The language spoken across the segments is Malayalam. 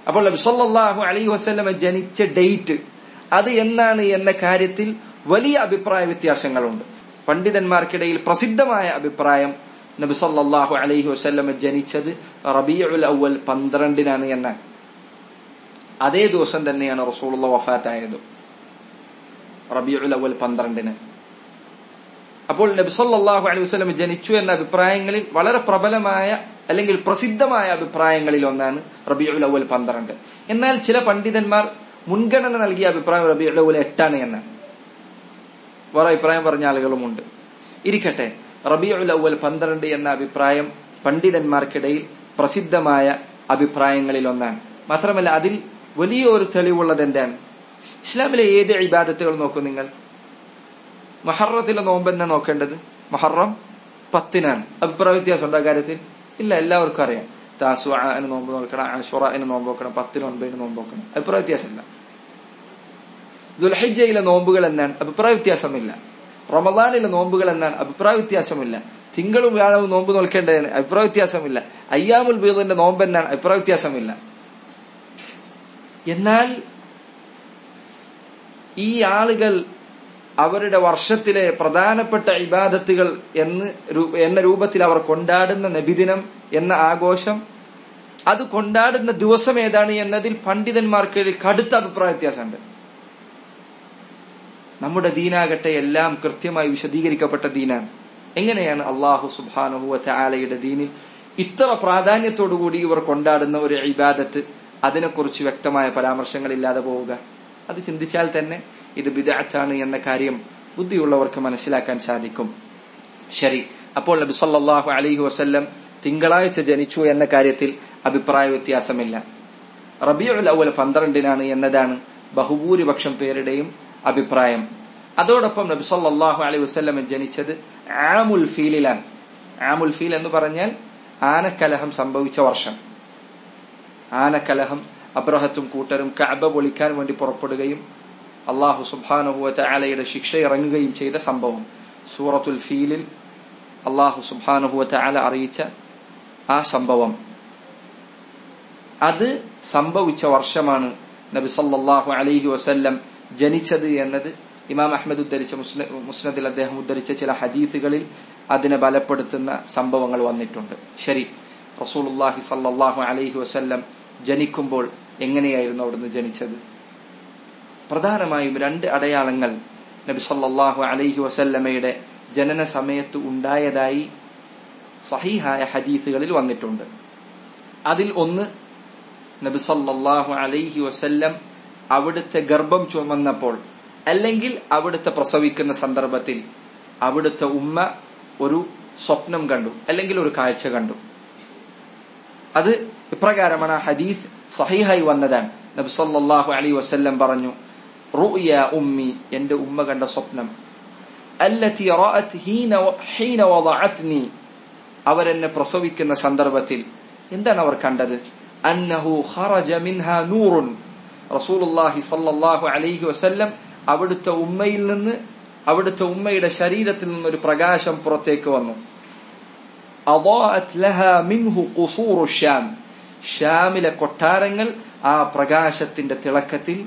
അപ്പോൾ നബി സല്ലല്ലാഹു അലൈഹി വസല്ലമ ജനിച്ച ഡേറ്റ് അത് എന്നാണ് എന്ന കാര്യത്തിൽ വലിയ അഭിപ്രായ വ്യത്യാസങ്ങളുണ്ട് പണ്ഡിതന്മാർക്കിടയിൽ പ്രസിദ്ധമായ അഭിപ്രായം നബി സല്ലല്ലാഹു അലൈഹി വസല്ലമ ജനിച്ചത് റബീഉൽ അവൽ പന്ത്രണ്ടിനാണ് എന്നാണ് അതേ ദിവസം തന്നെയാണ് റസൂലുള്ള വഫാത്തായത് റബീഉൽ അവൽ പന്ത്രണ്ടിന് അപ്പോൾ നബി സല്ലല്ലാഹു അലൈഹി വസല്ലം ജനിച്ചു എന്ന അഭിപ്രായങ്ങളിൽ വളരെ പ്രബലമായ അല്ലെങ്കിൽ പ്രസിദ്ധമായ അഭിപ്രായങ്ങളിൽ ഒന്നാണ് റബീഉൽ അവൽ പന്ത്രണ്ട് എന്നാൽ ചില പണ്ഡിതന്മാർ മുൻഗണന നൽകിയ അഭിപ്രായം റബീഉൽ അവൽ എട്ടാണ് എന്നാണ് വേറെ അഭിപ്രായം പറഞ്ഞ ആളുകളുമുണ്ട് ഇരിക്കട്ടെ റബീഉൽ അവൽ പന്ത്രണ്ട് എന്ന അഭിപ്രായം പണ്ഡിതന്മാർക്കിടയിൽ പ്രസിദ്ധമായ അഭിപ്രായങ്ങളിൽ ഒന്നാണ് മാത്രമല്ല അതിൽ വലിയ ഒരു തെളിവുള്ളത് എന്താണ് ഇസ്ലാമിലെ ഏത് ഇബാദത്തുകൾ നോക്കൂ നിങ്ങൾ മഹറത്തിലെ നോമ്പ് എന്നാ നോക്കേണ്ടത് മഹറം പത്തിനാണ് അഭിപ്രായ വ്യത്യാസം ഉണ്ട് ആ കാര്യത്തിൽ ഇല്ല എല്ലാവർക്കും അറിയാം താസു എന്ന് നോമ്പ് നോക്കണം അഷുറന് നോമ്പ് നോക്കണം പത്തിന് ഒൻപതിന് നോമ്പ് നോക്കണം അഭിപ്രായ വ്യത്യാസമില്ല ദുൽഹജ്ജയിലെ നോമ്പുകൾ എന്നാണ് അഭിപ്രായ വ്യത്യാസമില്ല റമദാനിലെ നോമ്പുകൾ എന്നാണ് അഭിപ്രായ വ്യത്യാസമില്ല തിങ്കളും വ്യാഴവും നോമ്പ് നോക്കേണ്ടതിന് അഭിപ്രായ വ്യത്യാസമില്ല അയ്യാമുൽ ബീദിന്റെ നോമ്പ് എന്നാണ് അഭിപ്രായ വ്യത്യാസമില്ല എന്നാൽ ഈ ആളുകൾ അവരുടെ വർഷത്തിലെ പ്രധാനപ്പെട്ട ഇബാദത്തുകൾ എന്ന് എന്ന രൂപത്തിൽ അവർ കൊണ്ടാടുന്ന നബിദിനം എന്ന ആഘോഷം അത് കൊണ്ടാടുന്ന ദിവസം ഏതാണ് എന്നതിൽ പണ്ഡിതന്മാർക്കിടയിൽ കടുത്ത അഭിപ്രായ വ്യത്യാസമുണ്ട് നമ്മുടെ ദീനാകട്ടെ എല്ലാം കൃത്യമായി വിശദീകരിക്കപ്പെട്ട ദീനാണ് എങ്ങനെയാണ് അള്ളാഹു സുബാനുഹുവ ആലയുടെ ദീനിൽ ഇത്ര പ്രാധാന്യത്തോടുകൂടി ഇവർ കൊണ്ടാടുന്ന ഒരു ഇബാദത്ത് അതിനെക്കുറിച്ച് വ്യക്തമായ പരാമർശങ്ങളില്ലാതെ പോവുക അത് ചിന്തിച്ചാൽ തന്നെ ഇത് ബിദാത്താണ് എന്ന കാര്യം ബുദ്ധിയുള്ളവർക്ക് മനസ്സിലാക്കാൻ സാധിക്കും ശരി അപ്പോൾ നബി സല്ലല്ലാഹു അലൈഹി വസല്ലം തിങ്കളാഴ്ച ജനിച്ചു എന്ന കാര്യത്തിൽ അഭിപ്രായ വ്യത്യാസമില്ല റബിയുൽ അവൽ പന്ത്രണ്ടിനാണ് എന്നതാണ് ബഹുഭൂരിപക്ഷം പേരുടെയും അഭിപ്രായം അതോടൊപ്പം നബി സല്ലല്ലാഹു അലൈഹി വസല്ലം ജനിച്ചത് ആമുൽ ഫീലിലാണ് ആമുൽ ഫീൽ എന്ന് പറഞ്ഞാൽ ആനക്കലഹം സംഭവിച്ച വർഷം ആനക്കലഹം അബ്രഹത്തും കൂട്ടരും കഅബ പൊളിക്കാൻ വേണ്ടി പുറപ്പെടുകയും അള്ളാഹു സുബാനുഹുവറ്റ ആലയുടെ ശിക്ഷ ഇറങ്ങുകയും ചെയ്ത സംഭവം സൂറത്തുൽ ഫീലിൽ അള്ളാഹു സുബാനുഹുവറ്റ ആല അറിയിച്ച ആ സംഭവം അത് സംഭവിച്ച വർഷമാണ് നബി സല്ലല്ലാഹു അലൈഹി വസല്ലം ജനിച്ചത് എന്നത് ഇമാം അഹമ്മദ് ഉദ്ധരിച്ച മുസ്നദിൽ അദ്ദേഹം ഉദ്ധരിച്ച ചില ഹദീസുകളിൽ അതിനെ ബലപ്പെടുത്തുന്ന സംഭവങ്ങൾ വന്നിട്ടുണ്ട് ശരി റസൂലുല്ലാഹി സല്ലല്ലാഹു അലൈഹി വസല്ലം ജനിക്കുമ്പോൾ എങ്ങനെയായിരുന്നു അവിടുന്ന് ജനിച്ചത് പ്രധാനമായും രണ്ട് അടയാളങ്ങൾ നബി സല്ലല്ലാഹു അലൈഹി വസല്ലമയുടെ ജനന സമയത്ത് ഉണ്ടായതായി സഹീഹായ ഹദീസുകളിൽ വന്നിട്ടുണ്ട് അതിൽ ഒന്ന് നബി സല്ലല്ലാഹു അലൈഹി വസല്ലം അവിടുത്തെ ഗർഭം ചുമന്നപ്പോൾ അല്ലെങ്കിൽ അവിടുത്തെ പ്രസവിക്കുന്ന സന്ദർഭത്തിൽ അവിടുത്തെ ഉമ്മ ഒരു സ്വപ്നം കണ്ടു അല്ലെങ്കിൽ ഒരു കാഴ്ച കണ്ടു അത് ഇപ്രകാരമാണ് ആ ഹദീസ് സഹിഹായി വന്നതാണ് നബി സല്ലല്ലാഹു അലൈഹി വസല്ലം പറഞ്ഞു റുയ ഉമ്മി എന്റെ ഉമ്മ കണ്ട സ്വപ്നം അല്ലത്തി റഅത് ഹീന ഹീന വദഅത്നി അവരെന്നെ പ്രസവിക്കുന്ന സന്ദർഭത്തിൽ എന്താണ് അവർ കണ്ടത് അന്നഹു ഖറജ മിൻഹാ നൂറുൻ റസൂലുള്ളാഹി സല്ലല്ലാഹു അലൈഹി വസല്ലം അവിടുത്തെ ഉമ്മയിൽ നിന്ന് അവിടുത്തെ ഉമ്മയുടെ ശരീരത്തിൽ നിന്നൊരു പ്രകാശം പുറത്തേക്ക് വന്നു അദാഅത് ലഹാ മിൻഹു ഖുസൂറു ഷ്യാം ഷ്യാമിലെ കൊട്ടാരങ്ങൾ ആ പ്രകാശത്തിന്റെ തിളക്കത്തിൽ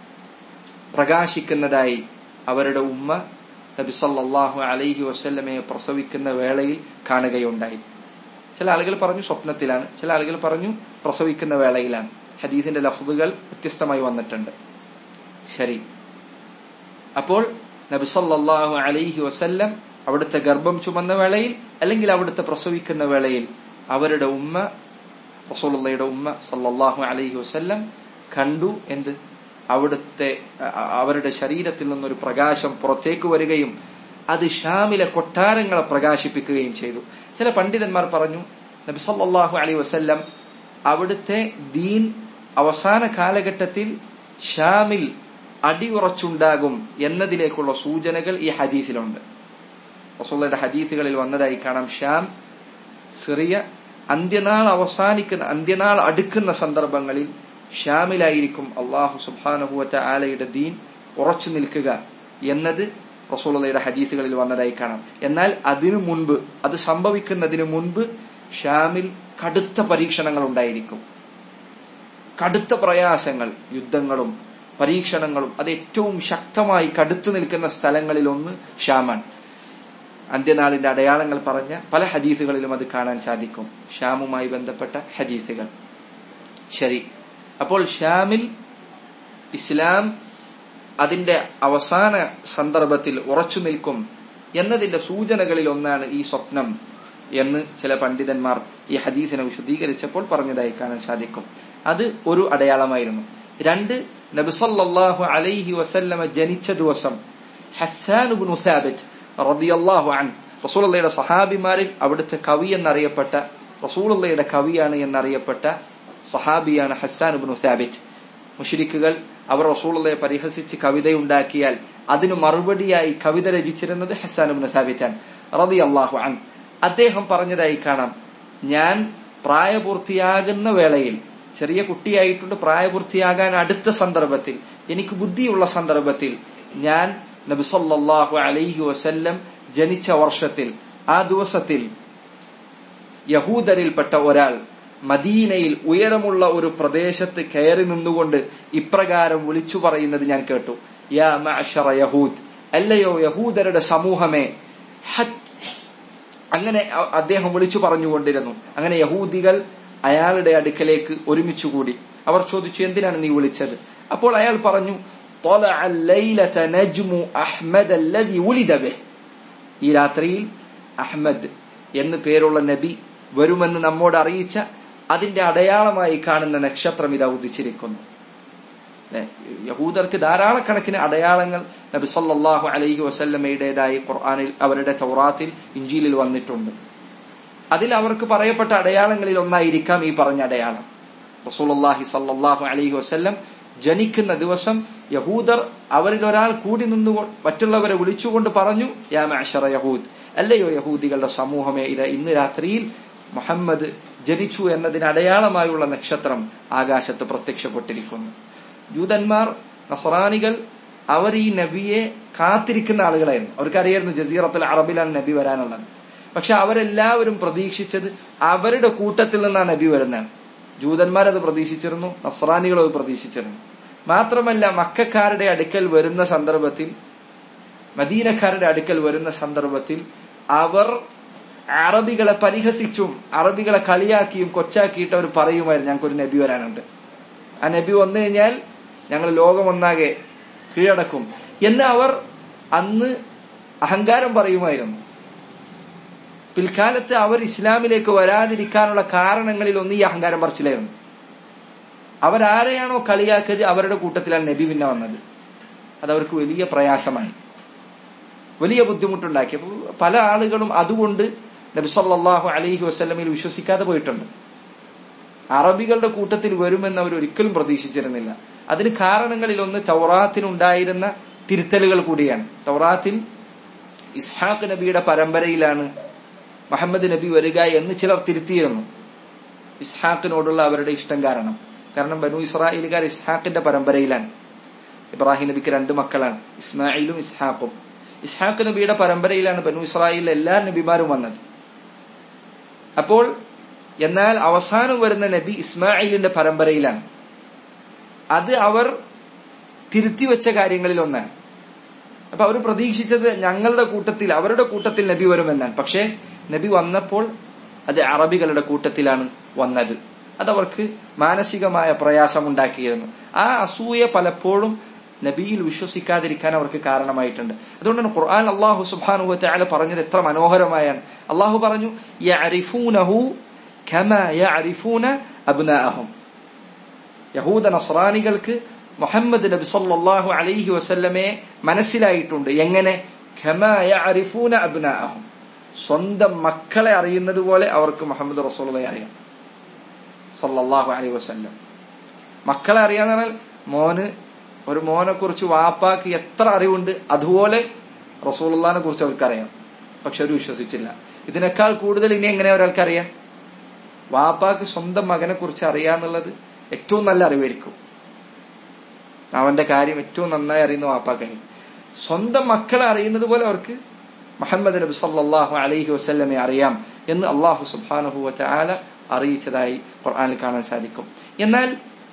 പ്രകാശിക്കുന്നതായി അവരുടെ ഉമ്മ നബി സല്ലല്ലാഹു അലൈഹി വസല്ലമയെ പ്രസവിക്കുന്ന വേളയിൽ കാണുകയുണ്ടായി ചില ആളുകൾ പറഞ്ഞു സ്വപ്നത്തിലാണ് ചില ആളുകൾ പറഞ്ഞു പ്രസവിക്കുന്ന വേളയിലാണ് ഹദീസിന്റെ ലഫ്ദുകൾ വ്യത്യസ്തമായി വന്നിട്ടുണ്ട് ശരി അപ്പോൾ നബി സല്ലല്ലാഹു അലൈഹി വസല്ലം അവിടുത്തെ ഗർഭം ചുമന്ന വേളയിൽ അല്ലെങ്കിൽ അവിടുത്തെ പ്രസവിക്കുന്ന വേളയിൽ അവരുടെ ഉമ്മ റസൂലുള്ളയുടെ ഉമ്മ സല്ലല്ലാഹു അലൈഹി വസല്ലം കണ്ടു എന്ത് അവിടുത്തെ അവരുടെ ശരീരത്തിൽ നിന്നൊരു പ്രകാശം പുറത്തേക്ക് വരികയും അത് ഷാമിലെ കൊട്ടാരങ്ങളെ പ്രകാശിപ്പിക്കുകയും ചെയ്തു ചില പണ്ഡിതന്മാർ പറഞ്ഞു നബി സല്ലല്ലാഹു അലൈഹി വസല്ലം അവിടുത്തെ ദീൻ അവസാന കാലഘട്ടത്തിൽ ഷാമിൽ അടിയുറച്ചുണ്ടാകും എന്നതിലേക്കുള്ള സൂചനകൾ ഈ ഹദീസിലുണ്ട് റസൂള്ളയുടെ ഹദീസുകളിൽ വന്നതായി കാണാം ഷാം സിറിയ അന്ത്യനാൾ അവസാനിക്കുന്ന അന്ത്യനാൾ അടുക്കുന്ന സന്ദർഭങ്ങളിൽ ഷാമിലായിരിക്കും അള്ളാഹു സുബാനുഭവറ്റ ആലയുടെ ദീൻ ഉറച്ചു നിൽക്കുക എന്നത് റസൂളയുടെ ഹദീസുകളിൽ വന്നതായി കാണാം എന്നാൽ അതിനു മുൻപ് അത് സംഭവിക്കുന്നതിന് മുൻപ് ഷാമിൽ കടുത്ത പരീക്ഷണങ്ങൾ ഉണ്ടായിരിക്കും കടുത്ത പ്രയാസങ്ങൾ യുദ്ധങ്ങളും പരീക്ഷണങ്ങളും അത് ഏറ്റവും ശക്തമായി കടുത്തു നിൽക്കുന്ന സ്ഥലങ്ങളിൽ ഒന്ന് ഷാമാണ് അന്ത്യനാളിന്റെ അടയാളങ്ങൾ പറഞ്ഞ പല ഹദീസുകളിലും അത് കാണാൻ സാധിക്കും ഷാമുമായി ബന്ധപ്പെട്ട ഹദീസുകൾ ശരി അപ്പോൾ ഷാമിൽ ഇസ്ലാം അതിന്റെ അവസാന സന്ദർഭത്തിൽ ഉറച്ചു നിൽക്കും എന്നതിന്റെ സൂചനകളിൽ ഒന്നാണ് ഈ സ്വപ്നം എന്ന് ചില പണ്ഡിതന്മാർ ഈ ഹദീസിനെ വിശദീകരിച്ചപ്പോൾ പറഞ്ഞതായി കാണാൻ സാധിക്കും അത് ഒരു അടയാളമായിരുന്നു രണ്ട് നബിസല്ലാഹു അലൈഹി വസല്ലമ ജനിച്ച ദിവസം ഹസ്സാൻ സാബിറ്റ് റദിയല്ലാഹു അൻ റസൂലുള്ളയുടെ സഹാബിമാരിൽ അവിടുത്തെ കവി എന്നറിയപ്പെട്ട റസൂലുള്ളയുടെ കവിയാണ് എന്നറിയപ്പെട്ട സഹാബിയാണ് ഹസ്സാൻ ഉബ്നു സാബിറ്റ് മുഷിരിക്കുകൾ അവർ റസൂലുള്ളയെ പരിഹസിച്ച് കവിതയുണ്ടാക്കിയാൽ അതിനു മറുപടിയായി കവിത രചിച്ചിരുന്നത് ഹസ്സാൻ ഉബ്നു സാബിറ്റാൻ റദിയല്ലാഹു അൻ അദ്ദേഹം പറഞ്ഞതായി കാണാം ഞാൻ പ്രായപൂർത്തിയാകുന്ന വേളയിൽ ചെറിയ കുട്ടിയായിട്ടുണ്ട് പ്രായപൂർത്തിയാകാൻ അടുത്ത സന്ദർഭത്തിൽ എനിക്ക് ബുദ്ധിയുള്ള സന്ദർഭത്തിൽ ഞാൻ നബിസല്ലാഹു അലൈഹി വസല്ലം ജനിച്ച വർഷത്തിൽ ആ ദിവസത്തിൽ യഹൂദരിൽപ്പെട്ട ഒരാൾ മദീനയിൽ ഉയരമുള്ള ഒരു പ്രദേശത്ത് കയറി നിന്നുകൊണ്ട് ഇപ്രകാരം വിളിച്ചു പറയുന്നത് ഞാൻ കേട്ടു യാ മഅശറ യഹൂദ് അല്ലയോ യഹൂദരുടെ സമൂഹമേ അങ്ങനെ അദ്ദേഹം വിളിച്ചു പറഞ്ഞുകൊണ്ടിരുന്നു അങ്ങനെ യഹൂദികൾ അയാളുടെ അടുക്കലേക്ക് ഒരുമിച്ചുകൂടി അവർ ചോദിച്ചു എന്തിനാണ് നീ വിളിച്ചത് അപ്പോൾ അയാൾ പറഞ്ഞു ഈ രാത്രിയിൽ അഹ്മദ് എന്ന് പേരുള്ള നബി വരുമെന്ന് നമ്മോട് അറിയിച്ച അതിന്റെ അടയാളമായി കാണുന്ന നക്ഷത്രം ഇതാ ഉദിച്ചിരിക്കുന്നു യഹൂദർക്ക് ധാരാളക്കണക്കിന് അടയാളങ്ങൾ നബി സല്ലാഹു അലൈഹി വസല്ലമയുടേതായി ഖുർആാനിൽ അവരുടെ തൗറാത്തിൽ ഇഞ്ചിലിൽ വന്നിട്ടുണ്ട് അതിൽ അവർക്ക് പറയപ്പെട്ട അടയാളങ്ങളിൽ ഒന്നായിരിക്കാം ഈ പറഞ്ഞ അടയാളം റസൂലുള്ളാഹി സല്ലല്ലാഹു അലൈഹി വസല്ലം ജനിക്കുന്ന ദിവസം യഹൂദർ അവരിൽ ഒരാൾ കൂടി നിന്നു മറ്റുള്ളവരെ വിളിച്ചുകൊണ്ട് പറഞ്ഞു യാ മഅശറ യഹൂദ് അല്ലയോ യഹൂദികളുടെ സമൂഹമേ ഇത് ഇന്ന് രാത്രിയിൽ മുഹമ്മദ് ജനിച്ചു എന്നതിന് അടയാളമായുള്ള നക്ഷത്രം ആകാശത്ത് പ്രത്യക്ഷപ്പെട്ടിരിക്കുന്നു ജൂതന്മാർ നസറാനികൾ അവർ ഈ നബിയെ കാത്തിരിക്കുന്ന ആളുകളായിരുന്നു അവർക്കറിയായിരുന്നു ജസീറത്തുൽ അറബിലാണ് നബി വരാനുള്ളത് പക്ഷെ അവരെല്ലാവരും പ്രതീക്ഷിച്ചത് അവരുടെ കൂട്ടത്തിൽ നിന്നാണ് നബി വരുന്നത് ജൂതന്മാരത് പ്രതീക്ഷിച്ചിരുന്നു നസ്രാനികൾ അത് പ്രതീക്ഷിച്ചിരുന്നു മാത്രമല്ല മക്കാരുടെ അടുക്കൽ വരുന്ന സന്ദർഭത്തിൽ മദീനക്കാരുടെ അടുക്കൽ വരുന്ന സന്ദർഭത്തിൽ അവർ അറബികളെ പരിഹസിച്ചും അറബികളെ കളിയാക്കിയും കൊച്ചാക്കിയിട്ട് അവർ പറയുമായിരുന്നു ഞങ്ങൾക്കൊരു നബി വരാനുണ്ട് ആ നബി വന്നു കഴിഞ്ഞാൽ ഞങ്ങൾ ലോകമൊന്നാകെ കീഴടക്കും എന്ന് അവർ അന്ന് അഹങ്കാരം പറയുമായിരുന്നു പിൽക്കാലത്ത് അവർ ഇസ്ലാമിലേക്ക് വരാതിരിക്കാനുള്ള കാരണങ്ങളിൽ ഒന്ന് ഈ അഹങ്കാരം പറച്ചിലായിരുന്നു അവരാരെയാണോ കളിയാക്കിയത് അവരുടെ കൂട്ടത്തിലാണ് നബി പിന്നെ വന്നത് അത് അവർക്ക് വലിയ പ്രയാസമായി വലിയ ബുദ്ധിമുട്ടുണ്ടാക്കി അപ്പോൾ പല ആളുകളും അതുകൊണ്ട് നബി സല്ലാഹു അലൈഹി വസ്ലമിൽ വിശ്വസിക്കാതെ പോയിട്ടുണ്ട് അറബികളുടെ കൂട്ടത്തിൽ വരുമെന്ന് അവർ ഒരിക്കലും പ്രതീക്ഷിച്ചിരുന്നില്ല അതിന് കാരണങ്ങളിൽ ഒന്ന് തൗറാത്തിനുണ്ടായിരുന്ന തിരുത്തലുകൾ കൂടിയാണ് തൗറാത്തിൽ ഇസ്ഹാഖ് നബിയുടെ പരമ്പരയിലാണ് മുഹമ്മദ് നബി വരിക എന്ന് ചിലർ തിരുത്തിയിരുന്നു ഇസ്ഹാഖിനോടുള്ള അവരുടെ ഇഷ്ടം കാരണം കാരണം ബനു ഇസ്രായേലുകാർ ഇസ്ഹാഖിന്റെ പരമ്പരയിലാണ് ഇബ്രാഹിം നബിക്ക് രണ്ട് മക്കളാണ് ഇസ്മായിലും ഇസ്ഹാഖും ഇസ്ഹാഖ് നബിയുടെ പരമ്പരയിലാണ് ബനു ഇസ്രായേലിലെ എല്ലാ നബിമാരും വന്നത് അപ്പോൾ എന്നാൽ അവസാനം വരുന്ന നബി ഇസ്മായിലിന്റെ പരമ്പരയിലാണ് അത് അവർ തിരുത്തിവെച്ച കാര്യങ്ങളിൽ ഒന്നാണ് അപ്പൊ അവർ പ്രതീക്ഷിച്ചത് ഞങ്ങളുടെ കൂട്ടത്തിൽ അവരുടെ കൂട്ടത്തിൽ നബി വരുമെന്നാണ് പക്ഷേ നബി വന്നപ്പോൾ അത് അറബികളുടെ കൂട്ടത്തിലാണ് വന്നത് അതവർക്ക് മാനസികമായ പ്രയാസമുണ്ടാക്കിയിരുന്നു ആ അസൂയ പലപ്പോഴും നബിയിൽ വിശ്വസിക്കാതിരിക്കാൻ അവർക്ക് കാരണമായിട്ടുണ്ട് അതുകൊണ്ടാണ് ഖുർആൻ അള്ളാഹു സുബാനു താല പറഞ്ഞത് എത്ര മനോഹരമായാണ് അള്ളാഹു പറഞ്ഞു യഹൂദ നസ്രാനികൾക്ക് മുഹമ്മദ് നബി സല്ലാഹു അലൈഹി വസല്ലമയെ മനസ്സിലായിട്ടുണ്ട് എങ്ങനെ അബ്നാഅഹും സ്വന്തം മക്കളെ അറിയുന്നത് പോലെ അവർക്ക് മുഹമ്മദ് റസൂലെ അറിയാം സല്ലാഹു അലൈഹി വസല്ലം മക്കളെ അറിയാന്ന് പറഞ്ഞാൽ മോന് ഒരു മോനെ കുറിച്ച് വാപ്പാക്ക് എത്ര അറിവുണ്ട് അതുപോലെ റസൂലുള്ളാനെ കുറിച്ച് അവർക്കറിയാം പക്ഷെ അവർ വിശ്വസിച്ചില്ല ഇതിനേക്കാൾ കൂടുതൽ ഇനി എങ്ങനെ ഒരാൾക്കറിയാം വാപ്പാക്ക് സ്വന്തം മകനെ കുറിച്ച് അറിയാന്നുള്ളത് ഏറ്റവും നല്ല അറിവായിരിക്കും അവന്റെ കാര്യം ഏറ്റവും നന്നായി അറിയുന്ന വാപ്പാക്കായി സ്വന്തം മക്കളെ അറിയുന്നത് പോലെ അവർക്ക് മുഹമ്മദ് നബി സല്ലാഹു അലൈഹി വസ്ല്ലമെ അറിയാം എന്ന് അള്ളാഹു സുബാനഹു ആല അറിയിച്ചതായി ഖുർആാനിൽ കാണാൻ സാധിക്കും എന്നാൽ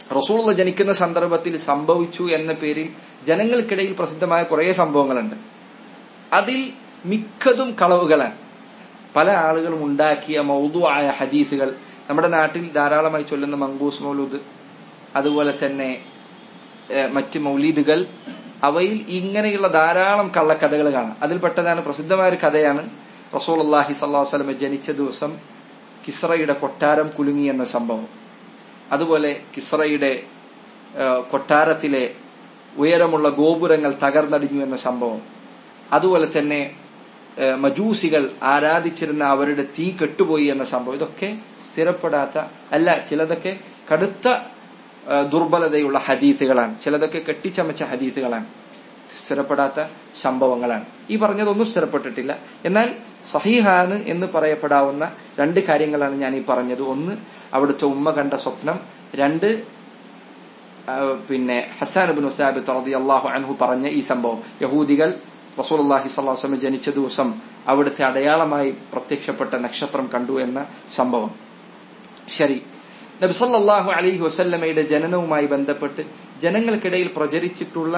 റസൂള്ള ജനിക്കുന്ന സന്ദർഭത്തിൽ സംഭവിച്ചു എന്ന പേരിൽ ജനങ്ങൾക്കിടയിൽ പ്രസിദ്ധമായ കുറേ സംഭവങ്ങളുണ്ട് അതിൽ മിക്കതും കളവുകളാണ് പല ആളുകളും ഉണ്ടാക്കിയ മൗതുവായ ഹദീസുകൾ നമ്മുടെ നാട്ടിൽ ധാരാളമായി ചൊല്ലുന്ന മങ്കൂസ് മൗലൂദ് അതുപോലെ തന്നെ മറ്റ് മൗലീദുകൾ അവയിൽ ഇങ്ങനെയുള്ള ധാരാളം കള്ളക്കഥകൾ കാണാം അതിൽപ്പെട്ടതാണ് പ്രസിദ്ധമായ ഒരു കഥയാണ് റസൂൽ അള്ളാഹി സല്ലാഹു ജനിച്ച ദിവസം കിസ്റയുടെ കൊട്ടാരം കുലുങ്ങി എന്ന സംഭവം അതുപോലെ കിസ്റയുടെ കൊട്ടാരത്തിലെ ഉയരമുള്ള ഗോപുരങ്ങൾ തകർന്നടിഞ്ഞു എന്ന സംഭവം അതുപോലെ തന്നെ മജൂസികൾ ആരാധിച്ചിരുന്ന അവരുടെ തീ കെട്ടുപോയി എന്ന സംഭവം ഇതൊക്കെ സ്ഥിരപ്പെടാത്ത അല്ല ചിലതൊക്കെ കടുത്ത ദുർബലതയുള്ള ഹദീസുകളാണ് ചിലതൊക്കെ കെട്ടിച്ചമച്ച ഹദീസുകളാണ് സ്ഥിരപ്പെടാത്ത സംഭവങ്ങളാണ് ഈ പറഞ്ഞതൊന്നും സ്ഥിരപ്പെട്ടിട്ടില്ല എന്നാൽ സഹീഹാന് എന്ന് പറയപ്പെടാവുന്ന രണ്ട് കാര്യങ്ങളാണ് ഞാൻ ഈ പറഞ്ഞത് ഒന്ന് അവിടുത്തെ ഉമ്മ കണ്ട സ്വപ്നം രണ്ട് പിന്നെ ഹസാൻ ബിൻ ഉസാബിത്ത് റതി അള്ളാഹു അൻഹു പറഞ്ഞ ഈ സംഭവം യഹൂദികൾ റസൂൽ അള്ളാഹി സ്വലാസ്ലം ജനിച്ച ദിവസം അവിടുത്തെ അടയാളമായി പ്രത്യക്ഷപ്പെട്ട നക്ഷത്രം കണ്ടു എന്ന സംഭവം ശരി നബിസല്ലാഹു അലൈഹി വസല്ലമയുടെ ജനനവുമായി ബന്ധപ്പെട്ട് ജനങ്ങൾക്കിടയിൽ പ്രചരിച്ചിട്ടുള്ള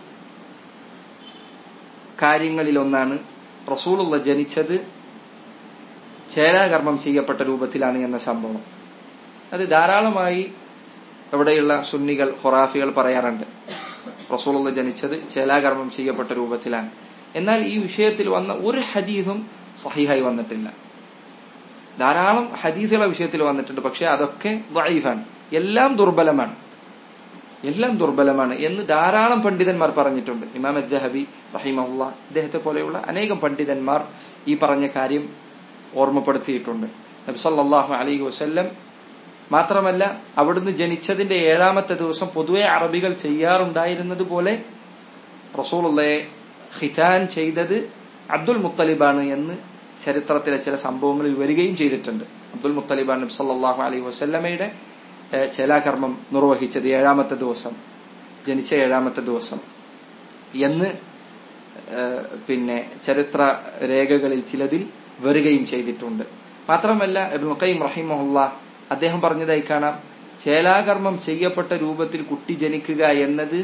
കാര്യങ്ങളിലൊന്നാണ് റസൂലുള്ള ജനിച്ചത് ചേലാകർമ്മം ചെയ്യപ്പെട്ട രൂപത്തിലാണ് എന്ന സംഭവം അത് ധാരാളമായി ഇവിടെയുള്ള സുന്നികൾ ഹൊറാഫികൾ പറയാറുണ്ട് റസൂലുള്ള ജനിച്ചത് ചേലാകർമ്മം ചെയ്യപ്പെട്ട രൂപത്തിലാണ് എന്നാൽ ഈ വിഷയത്തിൽ വന്ന ഒരു ഹദീസും സഹിഹായി വന്നിട്ടില്ല ധാരാളം ഹദീസുകളെ വിഷയത്തിൽ വന്നിട്ടുണ്ട് പക്ഷെ അതൊക്കെ വൈഫാണ് എല്ലാം ദുർബലമാണ് എല്ലാം ദുർബലമാണ് എന്ന് ധാരാളം പണ്ഡിതന്മാർ പറഞ്ഞിട്ടുണ്ട് ഇമാം അദ്ദഹബി റഹിമഹുല്ല അദ്ദേഹത്തെ പോലെയുള്ള അനേകം പണ്ഡിതന്മാർ ഈ പറഞ്ഞ കാര്യം ഓർമ്മപ്പെടുത്തിയിട്ടുണ്ട് നബി സല്ലല്ലാഹു അലൈഹി വസല്ലം മാത്രമല്ല അവിടുന്ന് ജനിച്ചതിന്റെ ഏഴാമത്തെ ദിവസം പൊതുവെ അറബികൾ ചെയ്യാറുണ്ടായിരുന്നത് പോലെ റസൂലുള്ളയെ ഖിതാൻ ചെയ്തത് അബ്ദുൽ മുത്തലിബാണ് എന്ന് ചരിത്രത്തിലെ ചില സംഭവങ്ങളിൽ വരികയും ചെയ്തിട്ടുണ്ട് അബ്ദുൽ മുത്തലിബാൻ നബി സല്ലല്ലാഹു അലൈഹി വസല്ലമയുടെ ചേലാകർമ്മം നിർവഹിച്ചത് ഏഴാമത്തെ ദിവസം ജനിച്ച ഏഴാമത്തെ ദിവസം എന്ന് പിന്നെ ചരിത്ര രേഖകളിൽ ചിലതിൽ വരികയും ചെയ്തിട്ടുണ്ട് മാത്രമല്ല ഇബ്നുൽ ഖയ്യിം റഹിമഹുല്ല അദ്ദേഹം പറഞ്ഞതായി കാണാം ചേലാകർമ്മം ചെയ്യപ്പെട്ട രൂപത്തിൽ കുട്ടി ജനിക്കുക എന്നത്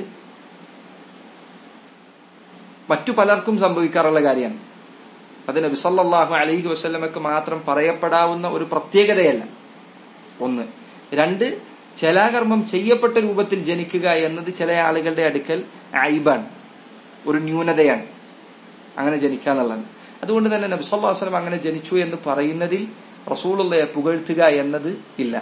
മറ്റു പലർക്കും സംഭവിക്കാറുള്ള കാര്യമാണ് അത് നബി സല്ലല്ലാഹു അലൈഹി വസല്ലമക്ക് മാത്രം പറയപ്പെടാവുന്ന ഒരു പ്രത്യേകതയല്ല ഒന്ന് രണ്ട് ചലാകർമ്മം ചെയ്യപ്പെട്ട രൂപത്തിൽ ജനിക്കുക എന്നത് ചില ആളുകളുടെ അടുക്കൽ ഐബാണ് ഒരു ന്യൂനതയാണ് അങ്ങനെ ജനിക്കുക എന്നുള്ളത് അതുകൊണ്ട് തന്നെ നബി സല്ലല്ലാഹു അലൈഹി വസല്ലം അങ്ങനെ ജനിച്ചു എന്ന് പറയുന്നതിൽ റസൂലുള്ളയെ പുകഴ്ത്തുക എന്നത് ഇല്ല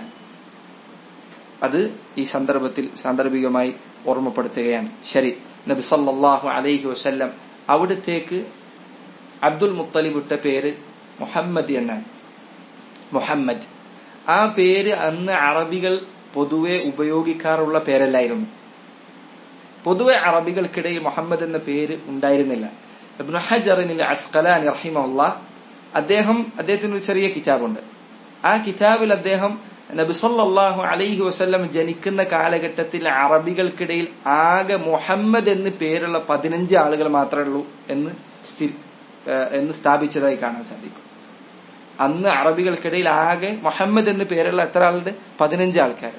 അത് ഈ സന്ദർഭത്തിൽ സാന്ദർഭികമായി ഓർമ്മപ്പെടുത്തുകയാണ് ശരി നബി സല്ലല്ലാഹു അലൈഹി വസല്ലം അവിടത്തേക്ക് അബ്ദുൽ മുത്തലിബ് ഇട്ട പേര് മുഹമ്മദ് എന്നാണ് മുഹമ്മദ് ആ പേര് അന്ന് അറബികൾ പൊതുവെ ഉപയോഗിക്കാറുള്ള പേരല്ലായിരുന്നു പൊതുവെ അറബികൾക്കിടയിൽ മുഹമ്മദ് എന്ന പേര് ഉണ്ടായിരുന്നില്ല ഇബ്നു ഹജറിനിൽ അസ്കലാൻ റഹിമുള്ള അദ്ദേഹം അദ്ദേഹത്തിന് ഒരു ചെറിയ കിതാബുണ്ട് ആ കിതാബിൽ അദ്ദേഹം നബിസല്ലാഹു അലൈഹി വസ്ല്ലം ജനിക്കുന്ന കാലഘട്ടത്തിൽ അറബികൾക്കിടയിൽ ആകെ മുഹമ്മദ് എന്ന് പേരുള്ള പതിനഞ്ച് ആളുകൾ മാത്രമേ ഉള്ളൂ എന്ന് എന്ന് സ്ഥാപിച്ചതായി കാണാൻ സാധിക്കും അന്ന് അറബികൾക്കിടയിൽ ആകെ മുഹമ്മദ് എന്ന് പേരുള്ള എത്ര ആളുണ്ട് പതിനഞ്ച് ആൾക്കാർ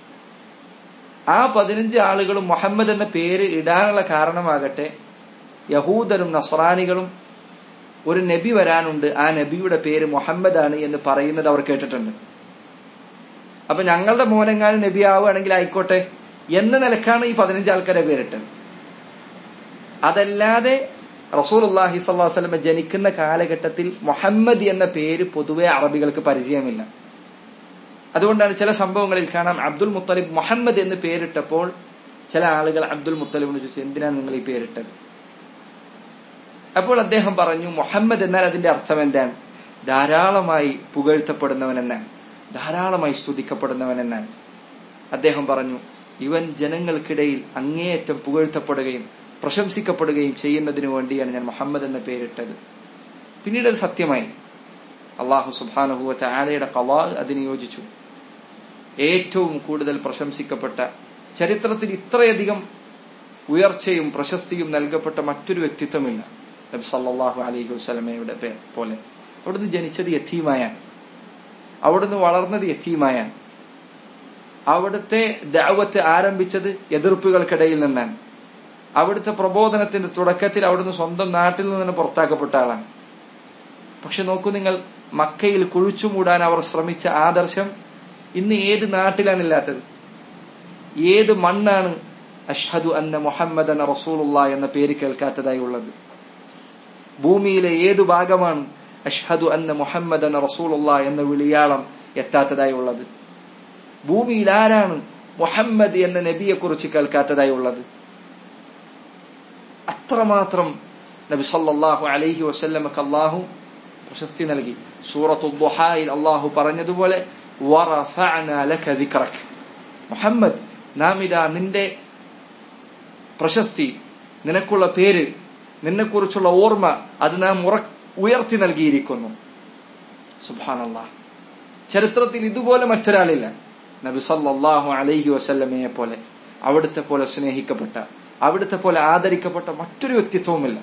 ആ പതിനഞ്ച് ആളുകളും മുഹമ്മദ് എന്ന പേര് ഇടാനുള്ള കാരണമാകട്ടെ യഹൂദരും നസ്രാനികളും ഒരു നബി വരാനുണ്ട് ആ നബിയുടെ പേര് മുഹമ്മദ് ആണ് എന്ന് പറയുന്നത് അവർ കേട്ടിട്ടുണ്ട് അപ്പൊ ഞങ്ങളുടെ മോനെങ്ങാനും നബി ആവുകയാണെങ്കിൽ ആയിക്കോട്ടെ എന്ന നിലക്കാണ് ഈ പതിനഞ്ച് ആൾക്കാരെ പേരിട്ടത് അതല്ലാതെ റസൂൽ അള്ളാഹി സ്വല്ലാസ്ലമ ജനിക്കുന്ന കാലഘട്ടത്തിൽ മുഹമ്മദ് എന്ന പേര് പൊതുവെ അറബികൾക്ക് പരിചയമില്ല അതുകൊണ്ടാണ് ചില സംഭവങ്ങളിൽ കാണാം അബ്ദുൽ മുത്തലിബ് മുഹമ്മദ് എന്ന് പേരിട്ടപ്പോൾ ചില ആളുകൾ അബ്ദുൽ മുത്തലിബിന് ചോദിച്ചു എന്തിനാണ് നിങ്ങൾ ഈ പേരിട്ടത് അപ്പോൾ അദ്ദേഹം പറഞ്ഞു മുഹമ്മദ് എന്നാൽ അതിന്റെ അർത്ഥം എന്താണ് ധാരാളമായി പുകഴ്ത്തപ്പെടുന്നവൻ എന്നാണ് ധാരാളമായി സ്തുതിക്കപ്പെടുന്നവൻ എന്നാണ് അദ്ദേഹം പറഞ്ഞു ഇവൻ ജനങ്ങൾക്കിടയിൽ അങ്ങേയറ്റം പുകഴ്ത്തപ്പെടുകയും പ്രശംസിക്കപ്പെടുകയും ചെയ്യുന്നതിനു വേണ്ടിയാണ് ഞാൻ മുഹമ്മദ് എന്ന പേരിട്ടത് പിന്നീട് അത് സത്യമായി അള്ളാഹു സുബാനുഭൂവത്തെ ആലയുടെ കലാ അതിന് യോജിച്ചു ഏറ്റവും കൂടുതൽ പ്രശംസിക്കപ്പെട്ട ചരിത്രത്തിൽ ഇത്രയധികം ഉയർച്ചയും പ്രശസ്തിയും നൽകപ്പെട്ട മറ്റൊരു വ്യക്തിത്വമില്ല നബി സല്ലാഹു അലൈഹി വസ്ലമയുടെ പോലെ അവിടുന്ന് ജനിച്ചത് യത്തീമായാണ് അവിടുന്ന് വളർന്നത് യത്തീമായാണ് അവിടുത്തെ ദാവത്ത് ആരംഭിച്ചത് എതിർപ്പുകൾക്കിടയിൽ നിന്നാണ് അവിടുത്തെ പ്രബോധനത്തിന്റെ തുടക്കത്തിൽ അവിടുന്ന് സ്വന്തം നാട്ടിൽ നിന്ന് തന്നെ പുറത്താക്കപ്പെട്ട ആളാണ് പക്ഷെ നോക്കൂ നിങ്ങൾ മക്കയിൽ കുഴിച്ചുമൂടാൻ അവർ ശ്രമിച്ച ആദർശം ഇന്ന് ഏത് നാട്ടിലാണ് ഇല്ലാത്തത് ഏത് മണ്ണാണ് അഷ്ഹദു അന്ന മുഹമ്മദ് റസൂലുള്ള എന്ന പേര് കേൾക്കാത്തതായി ഉള്ളത് ഭൂമിയിലെ ഏതു ഭാഗമാണ് അഷ്ഹദു അന്ന മുഹമ്മദ് റസൂലുള്ള എന്ന വിളിയാളം എത്താത്തതായി ഉള്ളത് ഭൂമിയിൽ ആരാണ് മുഹമ്മദ് എന്ന നബിയെ കുറിച്ച് കേൾക്കാത്തതായി ഉള്ളത് അത്രമാത്രം നബി സല്ലല്ലാഹു അലൈഹി വസല്ലമക്ക് അള്ളാഹു പ്രശസ്തി നൽകി സൂറത്തു ദുഹായിൽ അള്ളാഹു പറഞ്ഞതുപോലെ വറഫഅനാ ലക ദിക്റക് മുഹമ്മദ് നാം ഇതാ നിന്റെ പ്രശസ്തി നിനക്കുള്ള പേര് നിന്നെക്കുറിച്ചുള്ള ഓർമ്മ അത് നാം ഉറ ഉയർത്തി നൽകിയിരിക്കുന്നു സുബാനല്ലാ ചരിത്രത്തിൽ ഇതുപോലെ മറ്റൊരാളില്ല നബി സല്ലല്ലാഹു അലൈഹി വസല്ലമയെ പോലെ അവിടുത്തെ പോലെ സ്നേഹിക്കപ്പെട്ട അവിടുത്തെ പോലെ ആദരിക്കപ്പെട്ട മറ്റൊരു വ്യക്തിത്വവുമില്ല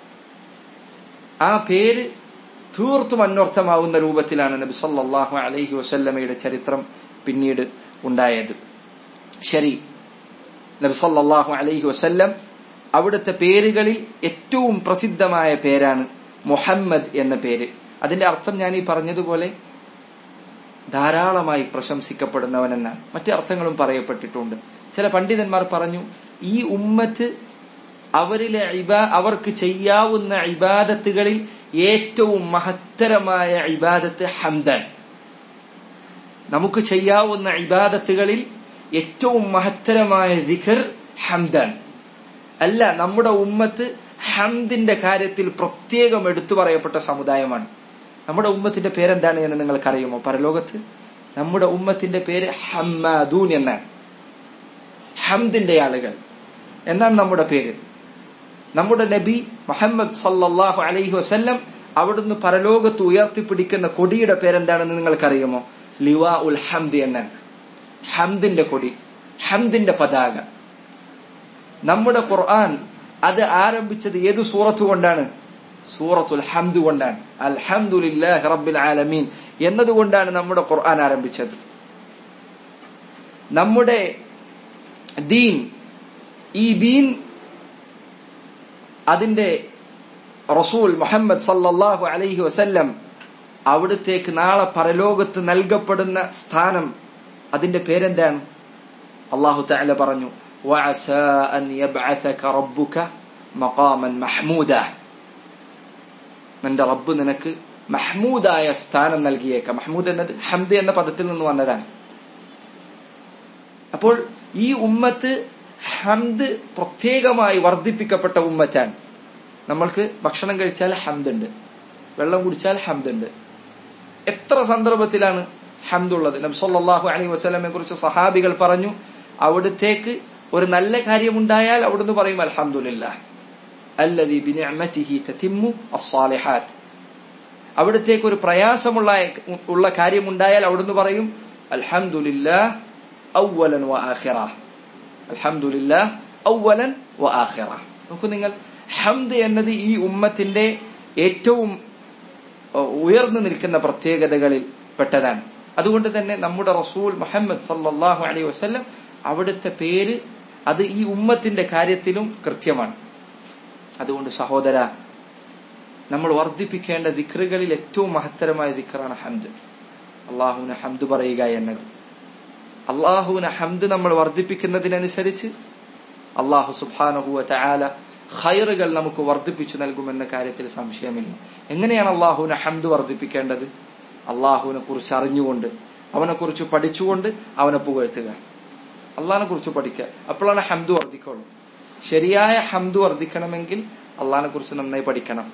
ആ പേര് തീർത്തും അന്വർത്ഥമാവുന്ന രൂപത്തിലാണ് നബി സല്ലല്ലാഹു അലൈഹി വസല്ലമയുടെ ചരിത്രം പിന്നീട് ഉണ്ടായത് ശരി നബി സല്ലല്ലാഹു അലൈഹി വസല്ലം അവിടുത്തെ പേരുകളിൽ ഏറ്റവും പ്രസിദ്ധമായ പേരാണ് മുഹമ്മദ് എന്ന പേര് അതിന്റെ അർത്ഥം ഞാൻ ഈ പറഞ്ഞതുപോലെ ധാരാളമായി പ്രശംസിക്കപ്പെടുന്നവനെന്നാണ് മറ്റു അർത്ഥങ്ങളും പറയപ്പെട്ടിട്ടുണ്ട് ചില പണ്ഡിതന്മാർ പറഞ്ഞു ഈ ഉമ്മത്ത് അവരിലെ ഇബാ അവർക്ക് ചെയ്യാവുന്ന ഇബാദത്തുകളിൽ ഏറ്റവും മഹത്തരമായ ഇബാദത്ത് ഹംദൻ നമുക്ക് ചെയ്യാവുന്ന ഇബാദത്തുകളിൽ ഏറ്റവും മഹത്തരമായ ദിഖർ ഹംദൻ അല്ല നമ്മുടെ ഉമ്മത്ത് ഹംദിന്റെ കാര്യത്തിൽ പ്രത്യേകം എടുത്തു പറയപ്പെട്ട സമുദായമാണ് നമ്മുടെ ഉമ്മത്തിന്റെ പേരെന്താണ് എന്ന് നിങ്ങൾക്കറിയുമോ പരലോകത്ത് നമ്മുടെ ഉമ്മത്തിന്റെ പേര് ഹമ്മാദൂൻ എന്നാണ് ഹംദിന്റെ ആളുകൾ എന്നാണ് നമ്മുടെ പേര് നമ്മുടെ നബി മുഹമ്മദ് സല്ലല്ലാഹു അലൈഹി വസല്ലം അവിടുന്ന് പരലോകത്ത് ഉയർത്തിപ്പിടിക്കുന്ന കൊടിയുടെ പേരെന്താണെന്ന് നിങ്ങൾക്കറിയുമോ ലിവാ ഉൽ ഹംദ് എന്നാണ് ഹംദിന്റെ കൊടി ഹംദിന്റെ പതാക നമ്മുടെ ഖുർആൻ അത് ആരംഭിച്ചത് ഏത് സൂറത്ത് കൊണ്ടാണ് സൂറത്തുൽ ഹംദ് കൊണ്ടാണ് അൽഹംദുലില്ലാഹി റബ്ബിൽ ആലമീൻ എന്നതുകൊണ്ടാണ് നമ്മുടെ ഖുർആൻ ആരംഭിച്ചത് നമ്മുടെ ദീൻ ഈ ദീൻ അതിന്റെ റസൂൽ മുഹമ്മദ് സല്ലല്ലാഹു അലൈഹി വസല്ലം അവിടത്തേക്ക് നാളെ പരലോകത്ത് നൽകപ്പെടുന്ന സ്ഥാനം അതിന്റെ പേരെന്താണ് അള്ളാഹു തആല പറഞ്ഞു وعسى أن يبعثك ربك مقاما محمودا നിന്റെ റബ്ബ് നിനക്ക് മഹ്മൂദായ സ്ഥാനം നൽകിയേക്കാം മഹ്മൂദ് എന്നത് ഹംദ് എന്ന പദത്തിൽ നിന്ന് വന്നതാണ് അപ്പോൾ ഈ ഉമ്മത്ത് ഹംദ് പ്രത്യേകമായി വർദ്ധിപ്പിക്കപ്പെട്ട ഉമ്മറ്റാണ് നമ്മൾക്ക് ഭക്ഷണം കഴിച്ചാൽ ഹംദ് ഉണ്ട് വെള്ളം കുടിച്ചാൽ ഹംദ് ഉണ്ട് എത്ര സന്ദർഭത്തിലാണ് ഹംദുള്ളത് നബി സല്ലല്ലാഹു അലൈഹി വസല്ലമയെ കുറിച്ച് സഹാബികൾ പറഞ്ഞു അവിടുത്തേക്ക് ഒരു നല്ല കാര്യമുണ്ടായാൽ അവിടുന്ന് പറയും അൽഹംദുലില്ലാഹ് അല്ലദീ ബിനിഅമതിഹി തതിമ്മു അസ്സാലിഹാത്ത് അവിടത്തേക്ക് ഒരു പ്രയാസമുള്ള ഉള്ള കാര്യമുണ്ടായാൽ അവിടുന്ന് പറയും അൽഹംദുലില്ലാഹ് ഔവലൻ വ ആഖിറ അൽഹംദുലില്ലാഹ് ഔവലൻ വ ആഖിറ നോക്കൂ നിങ്ങൾ ഹംദ് എന്നത് ഈ ഉമ്മത്തിന്റെ ഏറ്റവും ഉയർന്നു നിൽക്കുന്ന പ്രത്യേകതകളിൽ പെട്ടതാണ് അതുകൊണ്ട് തന്നെ നമ്മുടെ റസൂൽ മുഹമ്മദ് സല്ലല്ലാഹു അലൈഹി വസല്ലം അവിടുത്തെ പേര് അത് ഈ ഉമ്മത്തിന്റെ കാര്യത്തിലും കൃത്യമാണ് അതുകൊണ്ട് സഹോദര നമ്മൾ വർദ്ധിപ്പിക്കേണ്ട ദിക്റുകളിൽ ഏറ്റവും മഹത്തരമായ ദിക്റാണ് ഹംദ് അള്ളാഹുവിന് ഹംദ് പറയുക എന്നത് അള്ളാഹുവിന് ഹംദ് നമ്മൾ വർദ്ധിപ്പിക്കുന്നതിനനുസരിച്ച് അള്ളാഹു സുബാനഹുവ തആല ഖൈറുകൾ നമുക്ക് വർദ്ധിപ്പിച്ചു നൽകുമെന്ന കാര്യത്തിൽ സംശയമില്ല എങ്ങനെയാണ് അള്ളാഹുവിന് ഹംദ് വർദ്ധിപ്പിക്കേണ്ടത് അള്ളാഹുവിനെ കുറിച്ച് അറിഞ്ഞുകൊണ്ട് അവനെ കുറിച്ച് പഠിച്ചുകൊണ്ട് അവനെ പുകഴ്ത്തുക അള്ളാഹിനെ കുറിച്ച് പഠിക്കുക അപ്പോഴാണ് ഹംദ് വർദ്ധിക്കുള്ളൂ ശരിയായ ഹംദ് വർദ്ധിക്കണമെങ്കിൽ അള്ളാഹിനെ കുറിച്ച് നന്നായി പഠിക്കണം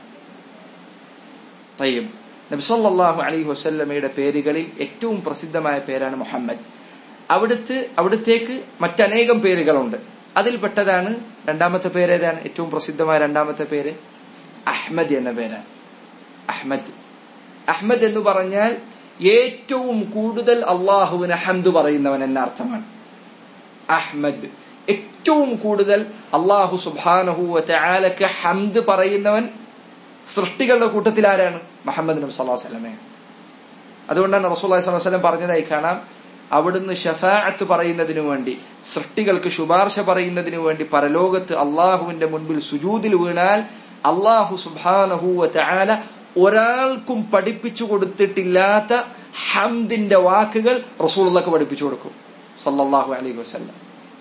തയ്യം നബിസല്ലാഹു അലൈഹി വസല്ലമയുടെ പേരുകളിൽ ഏറ്റവും പ്രസിദ്ധമായ പേരാണ് മുഹമ്മദ് അവിടുത്തെ അവിടത്തേക്ക് മറ്റനേകം പേരുകളുണ്ട് അതിൽപ്പെട്ടതാണ് രണ്ടാമത്തെ പേര് ഏതാണ് ഏറ്റവും പ്രസിദ്ധമായ രണ്ടാമത്തെ പേര് അഹ്മദ് എന്ന പേരാണ് അഹ്മദ് അഹ്മദ് എന്ന് പറഞ്ഞാൽ ഏറ്റവും കൂടുതൽ അള്ളാഹുവിന് ഹംദ് പറയുന്നവൻ എന്ന അർത്ഥമാണ് അഹ്മദ് ഏറ്റവും കൂടുതൽ അള്ളാഹു സുബാനഹുലക്ക് ഹംദ് പറയുന്നവൻ സൃഷ്ടികളുടെ കൂട്ടത്തിൽ ആരാണ് മുഹമ്മദ് നബി സല്ലാ വസ്ലമേ അതുകൊണ്ടാണ് റസൂൽ സ്വലം പറഞ്ഞതായി കാണാം അവിടുന്ന് ഷഫാഅത്ത് പറയുന്നതിനു വേണ്ടി സൃഷ്ടികൾക്ക് ശുപാർശ പറയുന്നതിനു വേണ്ടി പരലോകത്ത് അള്ളാഹുവിന്റെ മുൻപിൽ സുജൂതിൽ വീണാൽ അള്ളാഹു സുബാനഹുവ ചാല ഒരാൾക്കും പഠിപ്പിച്ചു കൊടുത്തിട്ടില്ലാത്ത ഹംദിന്റെ വാക്കുകൾ റസൂള്ളക്ക് പഠിപ്പിച്ചു കൊടുക്കും സല്ലല്ലാഹു അലൈഹി വസല്ലം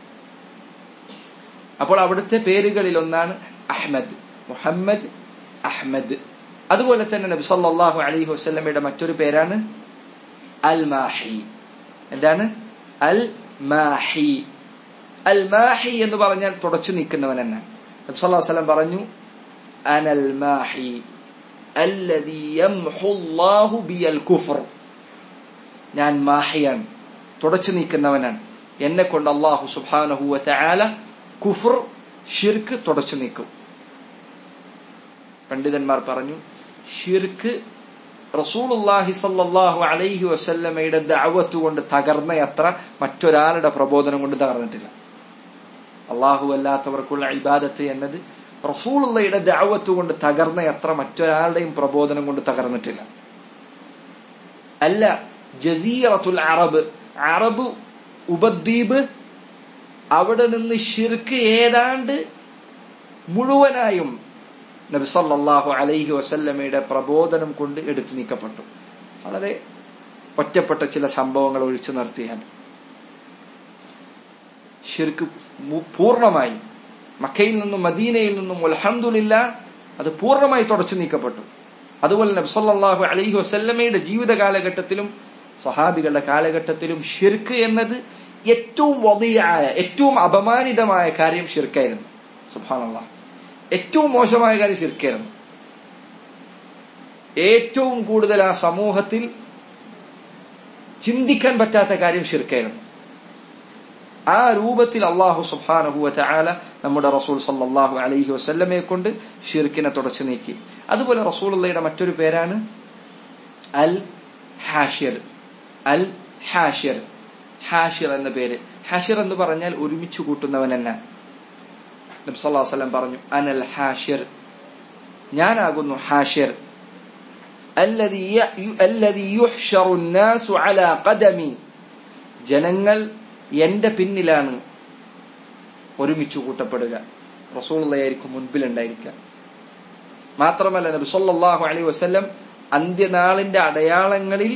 അപ്പോൾ അവിടുത്തെ പേരുകളിൽ ഒന്നാണ് അഹ്മദ് മുഹമ്മദ് അഹ്മദ് അതുപോലെ തന്നെ നബി സല്ലല്ലാഹു അലൈഹി വസല്ലമയുടെ മറ്റൊരു പേരാണ് അൽ മാഹി എന്താണ് അൽ മാഹി അൽ മാഹി എന്ന് പറഞ്ഞാൽ തുടച്ചു നീക്കുന്നവൻ എന്നാണ് നബി സല്ലല്ലാഹു അലൈഹി വസല്ലം പറഞ്ഞു അനൽ മാഹി الذي يمحو الله بي الكفر ഞാൻ മാഹിയാണ് തുടച്ചു നീക്കുന്നവനാണ് എന്നെ കൊണ്ട് അള്ളാഹു സുബാനഹു വല കുഫർ ഷിർക്ക് തുടച്ചു നീക്കും പണ്ഡിതന്മാർ പറഞ്ഞു ഷിർക്ക് റസൂലുല്ലാഹി സല്ലാഹു അലൈഹി വസല്ലമയുടെ ദഅവത്ത് കൊണ്ട് തകർന്ന അത്ര മറ്റൊരാളുടെ പ്രബോധനം കൊണ്ട് തകർന്നിട്ടില്ല അള്ളാഹു അല്ലാത്തവർക്കുള്ള ഇബാദത്ത് എന്നത് റസൂലുള്ളയുടെ ദഅവത്ത് കൊണ്ട് തകർന്ന അത്ര മറ്റൊരാളുടെയും പ്രബോധനം കൊണ്ട് തകർന്നിട്ടില്ല അല്ല ജസീറത്തുൽ അറബ് അറബ് ഉപദ്വീപ് അവിടെ നിന്ന് ഷിർക്ക് ഏതാണ്ട് മുഴുവനായും നബി സല്ലല്ലാഹു അലൈഹി വസല്ലമയുടെ പ്രബോധനം കൊണ്ട് എടുത്തു നീക്കപ്പെട്ടു വളരെ ഒറ്റപ്പെട്ട ചില സംഭവങ്ങൾ ഒഴിച്ചു നിർത്തിയാൽ ഷിർക്ക് പൂർണ്ണമായി മക്കയിൽ നിന്നും മദീനയിൽ നിന്നും അൽഹംദുലില്ല അത് പൂർണ്ണമായി തുടച്ചു നീക്കപ്പെട്ടു അതുപോലെ നബി സല്ലല്ലാഹു അലൈഹി വസല്ലമയുടെ ജീവിത കാലഘട്ടത്തിലും സഹാബികളുടെ കാലഘട്ടത്തിലും ഷിർക്ക് എന്നത് ഏറ്റവും വതിയായ ഏറ്റവും അപമാനിതമായ കാര്യം ഷിർക്കായിരുന്നു സുബാനല്ല ഏറ്റവും മോശമായ കാര്യം ഷിർക്കായിരുന്നു ഏറ്റവും കൂടുതൽ ആ സമൂഹത്തിൽ ചിന്തിക്കാൻ പറ്റാത്ത കാര്യം ഷിർക്കായിരുന്നു ആ രൂപത്തിൽ അള്ളാഹു സുബാനഹുവ ചാല നമ്മുടെ റസൂൽ സല്ലാഹു അലൈഹി വസ്ല്ലമയെ കൊണ്ട് ഷിർക്കിനെ തുടച്ചു നീക്കി അതുപോലെ റസൂലുള്ളയുടെ മറ്റൊരു പേരാണ് അൽ ഹാഷിർ അൽ ഹാഷിർ ഹാഷിർ എന്ന പേര് ഹാഷിർ എന്ന് പറഞ്ഞാൽ ഒരുമിച്ച് കൂട്ടുന്നവൻ എന്ന നബ്സല്ലാ വസ്ലം പറഞ്ഞു അനൽ ഹാഷിർ ഞാനാകുന്നു ഹാഷിർ ജനങ്ങൾ എന്റെ പിന്നിലാണ് ഒരുമിച്ച് കൂട്ടപ്പെടുക റസൂള്ളയായിരിക്കും മുൻപിലുണ്ടായിരിക്കുക മാത്രമല്ല നബി സല്ലല്ലാഹു അലൈഹി വസല്ലം അന്ത്യനാളിന്റെ അടയാളങ്ങളിൽ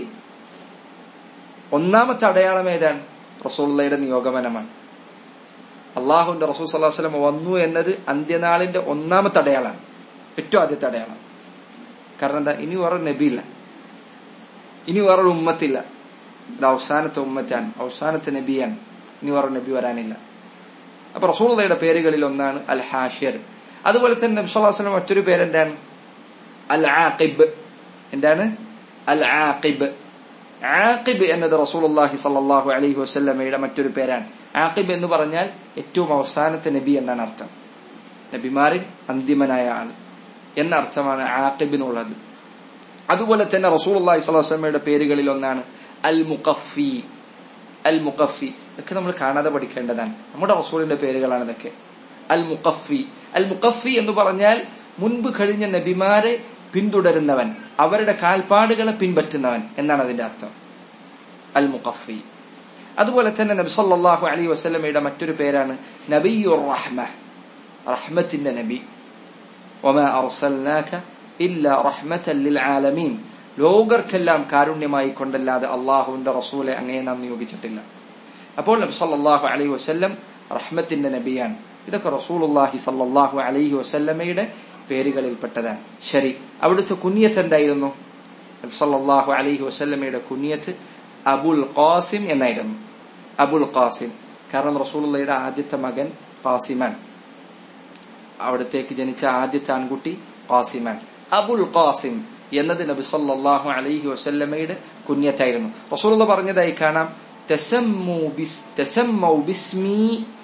ഒന്നാമത്തെ അടയാളം ഏതാണ് റസൂള്ളയുടെ നിയോഗമനമാണ് അള്ളാഹുന്റെ റസൂൽ സല്ലാഹു വസ്ലം വന്നു എന്നത് അന്ത്യനാളിന്റെ ഒന്നാമത്തെ അടയാളമാണ് ഏറ്റവും ആദ്യത്തെ അടയാളം കാരണം എന്താ ഇനി വേറെ നബിയില്ല ഇനി വേറൊരു ഉമ്മത്തില്ല ഇത് അവസാനത്തെ ഉമ്മറ്റാണ് അവസാനത്തെ നബിയാണ് ഇനി വേറെ നബി വരാനില്ല അപ്പൊ റസൂള്ളയുടെ പേരുകളിൽ ഒന്നാണ് അൽ ഹാഷിർ അതുപോലെ തന്നെ നബി സ്വലാസ്ലം മറ്റൊരു പേരെന്താണ് അൽ ആഖിബ് എന്താണ് അൽ ആഖിബ് ആഖിബ് എന്നത് റസൂലുള്ളാഹി സല്ലല്ലാഹു അലൈഹി വസല്ലമയുടെ മറ്റൊരു പേരാണ് ആഖിബ് എന്ന് പറഞ്ഞാൽ ഏറ്റവും അവസാനത്തെ നബി എന്നാണ് അർത്ഥം നബിമാരിൽ അന്തിമനായ ആൾ എന്ന അർത്ഥമാണ് ആഖിബിനുള്ളത് അതുപോലെ തന്നെ റസൂലുള്ളാഹി സ്വല്ലല്ലാഹു അലൈഹി വസല്ലമയുടെ പേരുകളിൽ ഒന്നാണ് അൽ മുഖഫി അൽ മുഖഫി ഇതൊക്കെ നമ്മൾ കാണാതെ പഠിക്കേണ്ടതാണ് നമ്മുടെ റസൂലിന്റെ പേരുകളാണ് ഇതൊക്കെ അൽ മുഖഫി അൽ മുഖഫി എന്ന് പറഞ്ഞാൽ മുൻപ് കഴിഞ്ഞ നബിമാരെ പിന്തുടരുന്നവൻ അവരുടെ കാൽപ്പാടുകളെ പിൻപറ്റുന്നവൻ എന്നാണ് അതിന്റെ അർത്ഥം അൽ മുഖഫി അതുപോലെ തന്നെ നബി സല്ലല്ലാഹു അലൈഹി വസല്ലമയുടെ മറ്റൊരു പേരാണ് നബിയുർ റഹ്മ റഹ്മത്തിന്റെ നബി വമാ അർസൽനാക ഇല്ലാ റഹ്മത്തൻ ലിൽ ആലമീൻ ലോകർക്കെല്ലാം കാരുണ്യമായി കൊണ്ടല്ലാതെ അള്ളാഹുവിന്റെ റസൂലെ അങ്ങനെ നാം നിയോഗിച്ചിട്ടില്ല അപ്പോൾ നബി സല്ലല്ലാഹു അലൈഹി വസല്ലം റഹ്മത്തിന്റെ നബിയാണ് ഇതൊക്കെ റസൂലുള്ളാഹി സല്ലല്ലാഹു അലൈഹി വസല്ലമയുടെ പേരുകളിൽപ്പെട്ടതാണ് ശരി അവിടുത്തെ കുഞ്ഞത്ത് എന്തായിരുന്നു നബി സല്ലല്ലാഹു അലൈഹി വസല്ലമയുടെ കുഞ്ഞത്ത് അബുൽ ഖാസിം എന്നായിരുന്നു അബുൽ ഖാസിം കാരണം റസൂലുള്ളയുടെ ആദ്യത്തെ മകൻ ഖാസിമാൻ അവിടത്തേക്ക് ജനിച്ച ആദ്യത്തെ ആൺകുട്ടി ഖാസിമാൻ അബുൽ ഖാസിം എന്നത് നബി സല്ലല്ലാഹു അലൈഹി വസല്ലമയുടെ കുഞ്ഞത്തായിരുന്നു റസൂലുള്ള പറഞ്ഞതായി കാണാം തസമ്മു ബിസ് തസമ്മു ബിസ്മി